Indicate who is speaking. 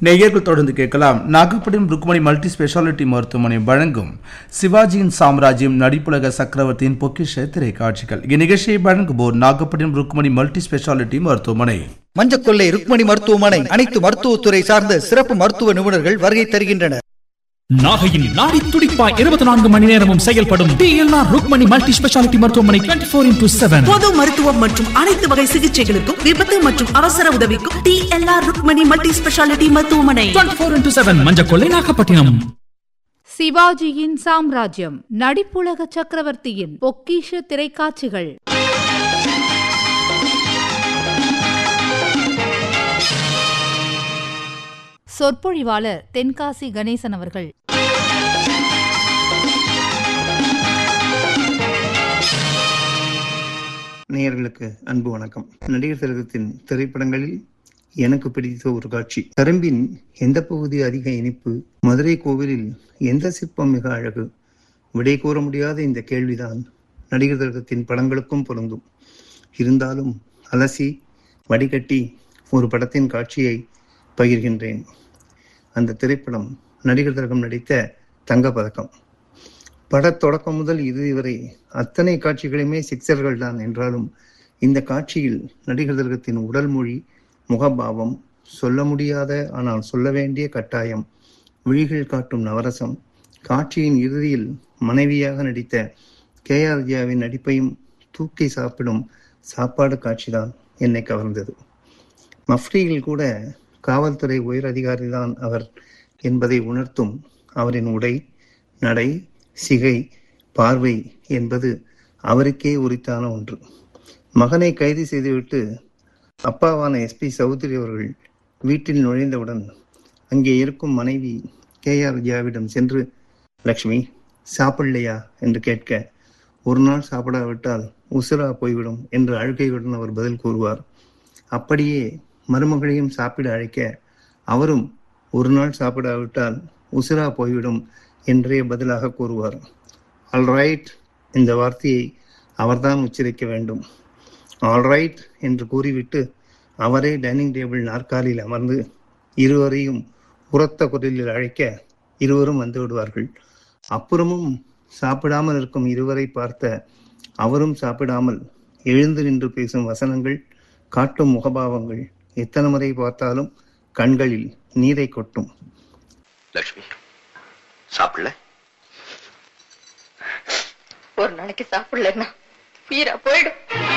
Speaker 1: நேயர்கள் தொடர்ந்து கேட்கலாம் நாகப்பட்டினம் ருக்மணி மல்டி ஸ்பெஷாலிட்டி மருத்துவமனை வழங்கும் சிவாஜியின் சாம்ராஜ்யம் நடிப்புலக சக்கரவர்த்தியின் பொக்கிஷ திரைக்காட்சிகள் இந்நிகழ்ச்சியை வழங்குவோர் நாகப்பட்டினம் ருக்மணி மல்டி ஸ்பெஷாலிட்டி மருத்துவமனை
Speaker 2: மஞ்சக்கொள்ளை ருக்மணி மருத்துவமனை அனைத்து மருத்துவத்துறை சார்ந்த சிறப்பு மருத்துவ நிபுணர்கள் வருகை தருகின்றனர்
Speaker 3: நாகையில் நாடி துடிப்பாய் இருபத்தி நான்கு மணி நேரமும் செயல்படும் டிஎல்ஆர் ருக்மணி மல்டி ஸ்பெஷாலிட்டி மருத்துவமனை டுவெண்ட்டி ஃபோர் இன்டூ செவன்
Speaker 4: பொது மருத்துவம் மற்றும் அனைத்து வகை சிகிச்சைகளுக்கும் விபத்து மற்றும் அவசர உதவிக்கும் டிஎல்ஆர் ருக்மணி மல்டி ஸ்பெஷாலிட்டி மருத்துவமனை
Speaker 3: twenty four into seven Manjakollai Nagapattinam
Speaker 5: சிவாஜியின் சாம்ராஜ்யம் நடிப்புலக சக்கரவர்த்தியின் பொக்கிஷ திரைக்காட்சிகள் சொற்பொழிவாளர் தென்காசி கணேசன் அவர்கள்
Speaker 6: நேயர்களுக்கு அன்பு வணக்கம் நடிகர் திலகத்தின் திரைப்படங்களில் எனக்கு பிடித்த ஒரு காட்சி கரும்பின் எந்த பகுதி அதிக இனிப்பு மதுரை கோவிலில் எந்த சிற்பம் மிக அழகு விடை கூற முடியாத இந்த கேள்விதான் நடிகர் திலகத்தின் படங்களுக்கும் பொருந்தும் இருந்தாலும் அலசி வடிகட்டி ஒரு படத்தின் காட்சியை பகிர்கின்றேன் அந்த திரைப்படம் நடிகர் திலகம் நடித்த தங்க பதக்கம் பட தொடக்கம் முதல் இறுதி வரை அத்தனை காட்சிகளுமே சிக்சர்கள் தான் என்றாலும் இந்த காட்சியில் நடிகர் திலகத்தின் உடல் மொழி முகபாவம் சொல்ல முடியாத ஆனால் சொல்ல வேண்டிய கட்டாயம் விழிகள் காட்டும் நவரசம் காட்சியின் இறுதியில் மனைவியாக நடித்த கே ஆர் ஜியாவின் நடிப்பையும் தூக்கி சாப்பிடும் சாப்பாடு காட்சிதான் என்னை கவர்ந்தது மஃப்ரியில் கூட காவல்துறை உயர் அதிகாரிதான் அவர் என்பதை உணர்த்தும் அவரின் உடை நடை சிகை பார்வை என்பது அவருக்கே உரித்தான ஒன்று மகனை கைது செய்துவிட்டு அப்பாவான எஸ்பி சௌத்ரி அவர்கள் வீட்டில் நுழைந்தவுடன் அங்கே இருக்கும் மனைவி கே ஆர் ஜியாவிடம் சென்று லக்ஷ்மி சாப்பிடலையா என்று கேட்க ஒரு நாள் சாப்பிடாவிட்டால் உசுரா போய்விடும் என்று அழுகையுடன் அவர் பதில் கூறுவார் அப்படியே மருமகளையும் சாப்பிட அழைக்க அவரும் ஒரு நாள் சாப்பிடாவிட்டால் உசுரா போய்விடும் என்றே பதிலாக கூறுவார் ஆல்ரைட் இந்த வார்த்தையை அவர்தான் உச்சரிக்க வேண்டும் ஆல்ரைட் என்று கூறிவிட்டு அவரே டைனிங் டேபிள் நாற்காலியில் அமர்ந்து இருவரையும் உரத்த குரலில் அழைக்க இருவரும் வந்து விடுவார்கள் அப்புறமும் சாப்பிடாமல் இருக்கும் இருவரை பார்த்த அவரும் சாப்பிடாமல் எழுந்து நின்று பேசும் வசனங்கள் காட்டும் முகபாவங்கள் எத்தனை முறை பார்த்தாலும் கண்களில் நீரை கொட்டும்
Speaker 7: லக்ஷ்மி சாப்பிடல
Speaker 8: ஒரு நாளைக்கு சாப்பிடலன்னா உயிரா போயிடும்